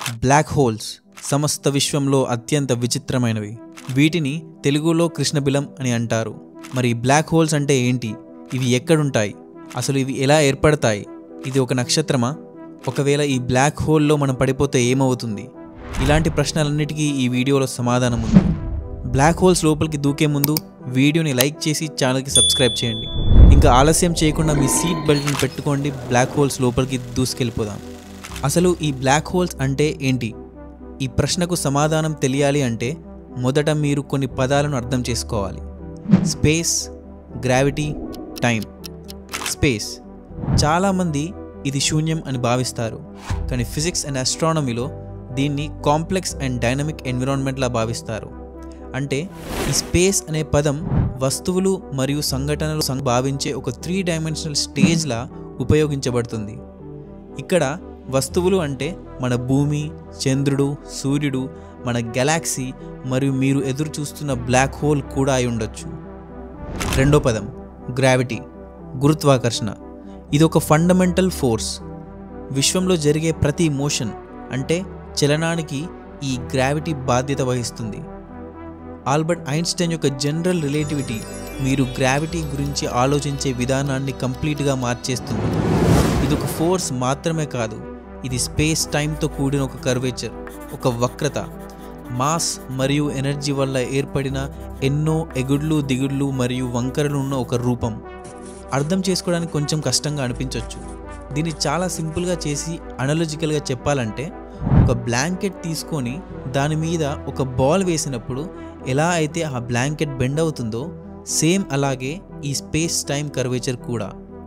black holes సమస్త విశ్వంలో అత్యంత విచిత్రమైనవి వీటిని తెలుగులో కృష్ణబిలం అని అంటారు మరి ఈ బ్లాక్ హోల్స్ అంటే ఏంటి ఇవి ఎక్కడుంటాయి అసలు ఇవి ఎలా ఏర్పడతాయి ఇది ఒక నక్షత్రమా ఒకవేళ ఈ బ్లాక్ హోల్లో మనం పడిపోతే ఏమవుతుంది ఇలాంటి ప్రశ్నలన్నిటికీ ఈ వీడియోలో సమాధానం ఉంది బ్లాక్ హోల్స్ లోపలికి దూకే ముందు వీడియోని లైక్ చేసి ఛానల్కి సబ్స్క్రైబ్ చేయండి ఇంకా ఆలస్యం చేయకుండా మీ సీట్ బెల్ట్ని పెట్టుకోండి బ్లాక్ హోల్స్ లోపలికి దూసుకెళ్ళిపోదాం అసలు ఈ బ్లాక్ హోల్స్ అంటే ఏంటి ఈ ప్రశ్నకు సమాధానం తెలియాలి అంటే మొదట మీరు కొన్ని పదాలను అర్థం చేసుకోవాలి స్పేస్ గ్రావిటీ టైం స్పేస్ చాలామంది ఇది శూన్యం అని భావిస్తారు కానీ ఫిజిక్స్ అండ్ ఆస్ట్రానమీలో దీన్ని కాంప్లెక్స్ అండ్ డైనమిక్ ఎన్విరాన్మెంట్లా భావిస్తారు అంటే ఈ స్పేస్ అనే పదం వస్తువులు మరియు సంఘటనలు సం- భావించే ఒక త్రీ డైమెన్షనల్ స్టేజ్లా ఉపయోగించబడుతుంది ఇక్కడ వస్తువులు అంటే మన భూమి చంద్రుడు సూర్యుడు మన గెలాక్సీ మరియు మీరు ఎదురు చూస్తున్న బ్లాక్ హోల్ కూడా అయి ఉండొచ్చు రెండో పదం గ్రావిటీ గురుత్వాకర్షణ ఇది ఒక ఫండమెంటల్ ఫోర్స్ విశ్వంలో జరిగే ప్రతి మోషన్ అంటే చలనానికి ఈ గ్రావిటీ బాధ్యత వహిస్తుంది ఆల్బర్ట్ ఐన్స్టైన్ యొక్క జనరల్ రిలేటివిటీ మీరు గ్రావిటీ గురించి ఆలోచించే విధానాన్ని కంప్లీట్గా మార్చేస్తుంది ఇది ఒక ఫోర్స్ మాత్రమే కాదు ఇది స్పేస్ టైంతో కూడిన ఒక కర్వేచర్ ఒక వక్రత మాస్ మరియు ఎనర్జీ వల్ల ఏర్పడిన ఎన్నో ఎగుడ్లు దిగుడ్లు మరియు వంకరలు ఉన్న ఒక రూపం అర్థం చేసుకోవడానికి కొంచెం కష్టంగా అనిపించవచ్చు దీన్ని చాలా సింపుల్గా చేసి అనలాజికల్గా చెప్పాలంటే ఒక బ్లాంకెట్ తీసుకొని దాని మీద ఒక బాల్ వేసినప్పుడు ఎలా అయితే ఆ బ్లాంకెట్ బెండ్ అవుతుందో సేమ్ అలాగే ఈ స్పేస్ టైం కర్వేచర్ కూడా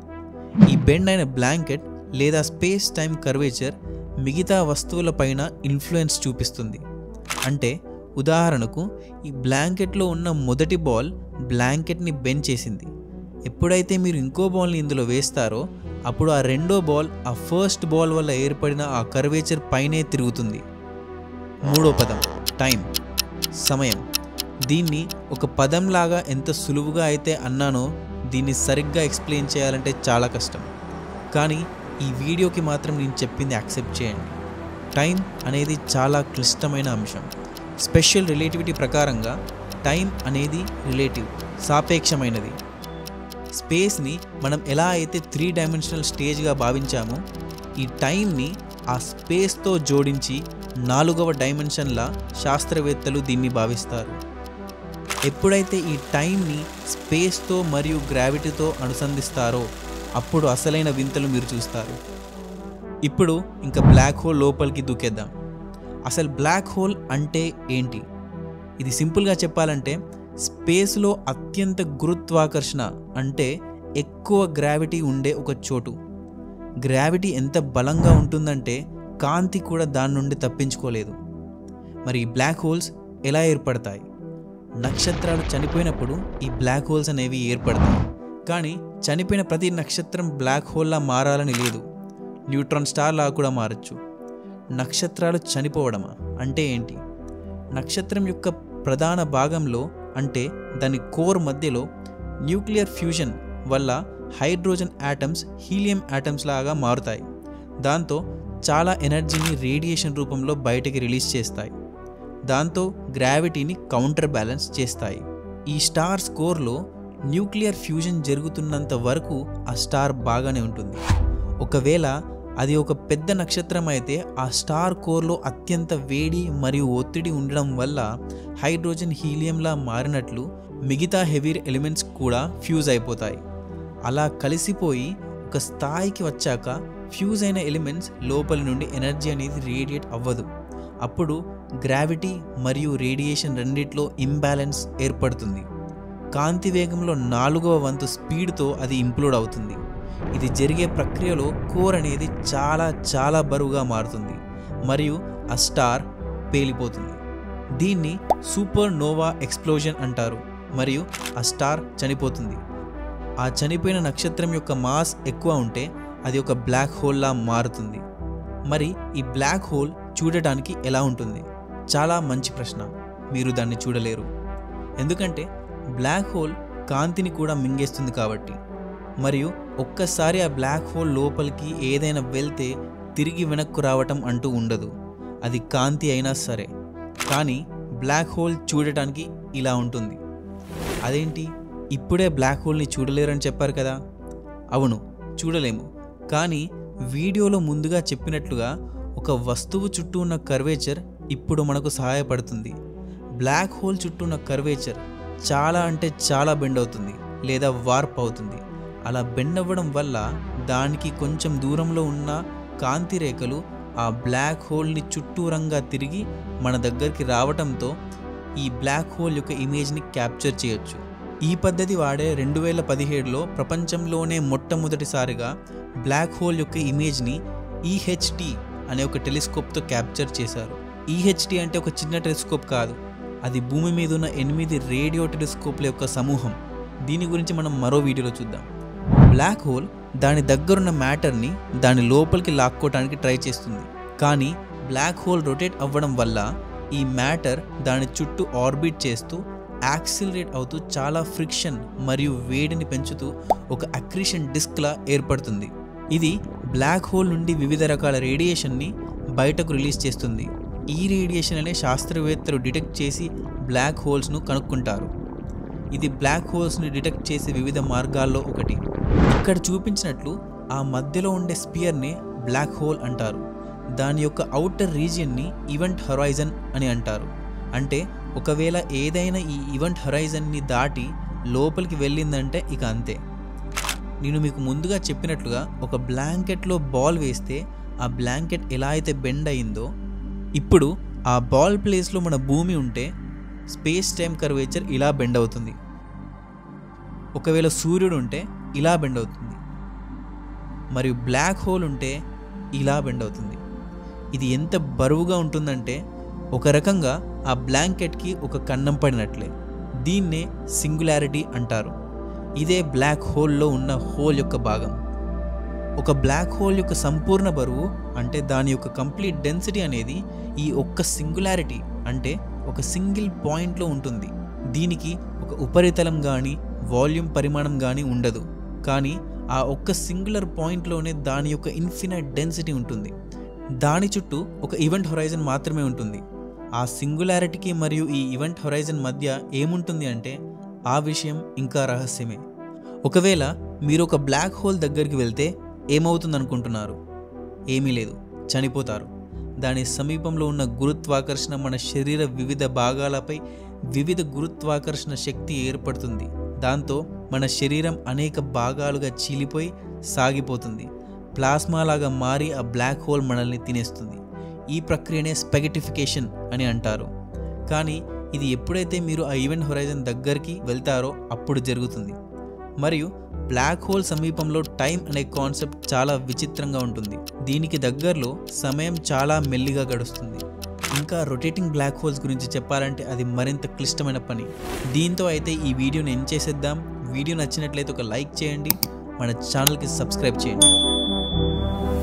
ఈ బెండ్ అయిన బ్లాంకెట్ లేదా స్పేస్ టైం కర్వేచర్ మిగతా వస్తువులపైన ఇన్ఫ్లుయెన్స్ చూపిస్తుంది అంటే ఉదాహరణకు ఈ బ్లాంకెట్లో ఉన్న మొదటి బాల్ బ్లాంకెట్ని బెండ్ చేసింది ఎప్పుడైతే మీరు ఇంకో బాల్ని ఇందులో వేస్తారో అప్పుడు ఆ రెండో బాల్ ఆ ఫస్ట్ బాల్ వల్ల ఏర్పడిన ఆ కర్వేచర్ పైనే తిరుగుతుంది మూడో పదం టైం సమయం దీన్ని ఒక పదంలాగా ఎంత సులువుగా అయితే అన్నానో దీన్ని సరిగ్గా ఎక్స్ప్లెయిన్ చేయాలంటే చాలా కష్టం కానీ ఈ వీడియోకి మాత్రం నేను చెప్పింది యాక్సెప్ట్ చేయండి టైం అనేది చాలా క్లిష్టమైన అంశం స్పెషల్ రిలేటివిటీ ప్రకారంగా టైం అనేది రిలేటివ్ సాపేక్షమైనది స్పేస్ని మనం ఎలా అయితే త్రీ డైమెన్షనల్ స్టేజ్గా భావించామో ఈ టైంని ఆ స్పేస్తో జోడించి నాలుగవ డైమెన్షన్లా శాస్త్రవేత్తలు దీన్ని భావిస్తారు ఎప్పుడైతే ఈ టైంని స్పేస్తో మరియు గ్రావిటీతో అనుసంధిస్తారో అప్పుడు అసలైన వింతలు మీరు చూస్తారు ఇప్పుడు ఇంకా బ్లాక్ హోల్ లోపలికి దూకేద్దాం అసలు బ్లాక్ హోల్ అంటే ఏంటి ఇది సింపుల్గా చెప్పాలంటే స్పేస్లో అత్యంత గురుత్వాకర్షణ అంటే ఎక్కువ గ్రావిటీ ఉండే ఒక చోటు గ్రావిటీ ఎంత బలంగా ఉంటుందంటే కాంతి కూడా దాని నుండి తప్పించుకోలేదు మరి ఈ బ్లాక్ హోల్స్ ఎలా ఏర్పడతాయి నక్షత్రాలు చనిపోయినప్పుడు ఈ బ్లాక్ హోల్స్ అనేవి ఏర్పడతాయి కానీ చనిపోయిన ప్రతి నక్షత్రం బ్లాక్ హోల్లా మారాలని లేదు న్యూట్రాన్ స్టార్లా కూడా మారచ్చు నక్షత్రాలు చనిపోవడమా అంటే ఏంటి నక్షత్రం యొక్క ప్రధాన భాగంలో అంటే దాని కోర్ మధ్యలో న్యూక్లియర్ ఫ్యూజన్ వల్ల హైడ్రోజన్ యాటమ్స్ హీలియం యాటమ్స్ లాగా మారుతాయి దాంతో చాలా ఎనర్జీని రేడియేషన్ రూపంలో బయటికి రిలీజ్ చేస్తాయి దాంతో గ్రావిటీని కౌంటర్ బ్యాలెన్స్ చేస్తాయి ఈ స్టార్ స్కోర్లో న్యూక్లియర్ ఫ్యూజన్ జరుగుతున్నంత వరకు ఆ స్టార్ బాగానే ఉంటుంది ఒకవేళ అది ఒక పెద్ద నక్షత్రం అయితే ఆ స్టార్ కోర్లో అత్యంత వేడి మరియు ఒత్తిడి ఉండడం వల్ల హైడ్రోజన్ హీలియంలా మారినట్లు మిగతా హెవీ ఎలిమెంట్స్ కూడా ఫ్యూజ్ అయిపోతాయి అలా కలిసిపోయి ఒక స్థాయికి వచ్చాక ఫ్యూజ్ అయిన ఎలిమెంట్స్ లోపలి నుండి ఎనర్జీ అనేది రేడియేట్ అవ్వదు అప్పుడు గ్రావిటీ మరియు రేడియేషన్ రెండిట్లో ఇంబ్యాలెన్స్ ఏర్పడుతుంది కాంతి వేగంలో నాలుగవ వంతు స్పీడ్తో అది ఇంప్లోడ్ అవుతుంది ఇది జరిగే ప్రక్రియలో కోర్ అనేది చాలా చాలా బరువుగా మారుతుంది మరియు ఆ స్టార్ పేలిపోతుంది దీన్ని సూపర్ నోవా ఎక్స్ప్లోజన్ అంటారు మరియు ఆ స్టార్ చనిపోతుంది ఆ చనిపోయిన నక్షత్రం యొక్క మాస్ ఎక్కువ ఉంటే అది ఒక బ్లాక్ హోల్లా మారుతుంది మరి ఈ బ్లాక్ హోల్ చూడటానికి ఎలా ఉంటుంది చాలా మంచి ప్రశ్న మీరు దాన్ని చూడలేరు ఎందుకంటే బ్లాక్ హోల్ కాంతిని కూడా మింగేస్తుంది కాబట్టి మరియు ఒక్కసారి ఆ బ్లాక్ హోల్ లోపలికి ఏదైనా వెళ్తే తిరిగి వెనక్కు రావటం అంటూ ఉండదు అది కాంతి అయినా సరే కానీ బ్లాక్ హోల్ చూడటానికి ఇలా ఉంటుంది అదేంటి ఇప్పుడే బ్లాక్ హోల్ని చూడలేరని చెప్పారు కదా అవును చూడలేము కానీ వీడియోలో ముందుగా చెప్పినట్లుగా ఒక వస్తువు చుట్టూ ఉన్న కర్వేచర్ ఇప్పుడు మనకు సహాయపడుతుంది బ్లాక్ హోల్ చుట్టూ ఉన్న కర్వేచర్ చాలా అంటే చాలా బెండ్ అవుతుంది లేదా వార్ప్ అవుతుంది అలా బెండ్ అవ్వడం వల్ల దానికి కొంచెం దూరంలో ఉన్న కాంతి రేఖలు ఆ బ్లాక్ హోల్ని చుట్టూరంగా తిరిగి మన దగ్గరికి రావటంతో ఈ బ్లాక్ హోల్ యొక్క ఇమేజ్ని క్యాప్చర్ చేయొచ్చు ఈ పద్ధతి వాడే రెండు వేల పదిహేడులో ప్రపంచంలోనే మొట్టమొదటిసారిగా బ్లాక్ హోల్ యొక్క ఇమేజ్ని ఈహెచ్టి అనే ఒక టెలిస్కోప్తో క్యాప్చర్ చేశారు ఈహెచ్టి అంటే ఒక చిన్న టెలిస్కోప్ కాదు అది భూమి మీద ఉన్న ఎనిమిది రేడియో టెలిస్కోప్ల యొక్క సమూహం దీని గురించి మనం మరో వీడియోలో చూద్దాం బ్లాక్ హోల్ దాని దగ్గరున్న మ్యాటర్ని దాని లోపలికి లాక్కోవడానికి ట్రై చేస్తుంది కానీ బ్లాక్ హోల్ రొటేట్ అవ్వడం వల్ల ఈ మ్యాటర్ దాని చుట్టూ ఆర్బిట్ చేస్తూ యాక్సిలరేట్ అవుతూ చాలా ఫ్రిక్షన్ మరియు వేడిని పెంచుతూ ఒక అక్రిషన్ డిస్క్లా ఏర్పడుతుంది ఇది బ్లాక్ హోల్ నుండి వివిధ రకాల రేడియేషన్ని బయటకు రిలీజ్ చేస్తుంది ఈ రేడియేషన్ అనే శాస్త్రవేత్తలు డిటెక్ట్ చేసి బ్లాక్ హోల్స్ను కనుక్కుంటారు ఇది బ్లాక్ హోల్స్ని డిటెక్ట్ చేసే వివిధ మార్గాల్లో ఒకటి ఇక్కడ చూపించినట్లు ఆ మధ్యలో ఉండే స్పియర్ని బ్లాక్ హోల్ అంటారు దాని యొక్క అవుటర్ రీజియన్ని ఈవెంట్ హొరైజన్ అని అంటారు అంటే ఒకవేళ ఏదైనా ఈ ఈవెంట్ హొరైజన్ని దాటి లోపలికి వెళ్ళిందంటే ఇక అంతే నేను మీకు ముందుగా చెప్పినట్లుగా ఒక బ్లాంకెట్లో బాల్ వేస్తే ఆ బ్లాంకెట్ ఎలా అయితే బెండ్ అయిందో ఇప్పుడు ఆ బాల్ ప్లేస్లో మన భూమి ఉంటే స్పేస్ టైం కర్వేచర్ ఇలా బెండ్ అవుతుంది ఒకవేళ సూర్యుడు ఉంటే ఇలా బెండ్ అవుతుంది మరియు బ్లాక్ హోల్ ఉంటే ఇలా బెండ్ అవుతుంది ఇది ఎంత బరువుగా ఉంటుందంటే ఒక రకంగా ఆ బ్లాంకెట్కి ఒక కన్నం పడినట్లే దీన్నే సింగులారిటీ అంటారు ఇదే బ్లాక్ హోల్లో ఉన్న హోల్ యొక్క భాగం ఒక బ్లాక్ హోల్ యొక్క సంపూర్ణ బరువు అంటే దాని యొక్క కంప్లీట్ డెన్సిటీ అనేది ఈ ఒక్క సింగులారిటీ అంటే ఒక సింగిల్ పాయింట్లో ఉంటుంది దీనికి ఒక ఉపరితలం కానీ వాల్యూమ్ పరిమాణం కానీ ఉండదు కానీ ఆ ఒక్క సింగులర్ పాయింట్లోనే దాని యొక్క ఇన్ఫినైట్ డెన్సిటీ ఉంటుంది దాని చుట్టూ ఒక ఈవెంట్ హొరైజన్ మాత్రమే ఉంటుంది ఆ సింగులారిటీకి మరియు ఈ ఈవెంట్ హొరైజన్ మధ్య ఏముంటుంది అంటే ఆ విషయం ఇంకా రహస్యమే ఒకవేళ మీరు ఒక బ్లాక్ హోల్ దగ్గరికి వెళ్తే ఏమవుతుంది అనుకుంటున్నారు ఏమీ లేదు చనిపోతారు దాని సమీపంలో ఉన్న గురుత్వాకర్షణ మన శరీర వివిధ భాగాలపై వివిధ గురుత్వాకర్షణ శక్తి ఏర్పడుతుంది దాంతో మన శరీరం అనేక భాగాలుగా చీలిపోయి సాగిపోతుంది ప్లాస్మా లాగా మారి ఆ బ్లాక్ హోల్ మనల్ని తినేస్తుంది ఈ ప్రక్రియనే స్పెగటిఫికేషన్ అని అంటారు కానీ ఇది ఎప్పుడైతే మీరు ఆ ఈవెంట్ హొరైజన్ దగ్గరికి వెళ్తారో అప్పుడు జరుగుతుంది మరియు బ్లాక్ హోల్ సమీపంలో టైం అనే కాన్సెప్ట్ చాలా విచిత్రంగా ఉంటుంది దీనికి దగ్గరలో సమయం చాలా మెల్లిగా గడుస్తుంది ఇంకా రొటేటింగ్ బ్లాక్ హోల్స్ గురించి చెప్పాలంటే అది మరింత క్లిష్టమైన పని దీంతో అయితే ఈ వీడియోని ఎండ్ చేసేద్దాం వీడియో నచ్చినట్లయితే ఒక లైక్ చేయండి మన ఛానల్కి సబ్స్క్రైబ్ చేయండి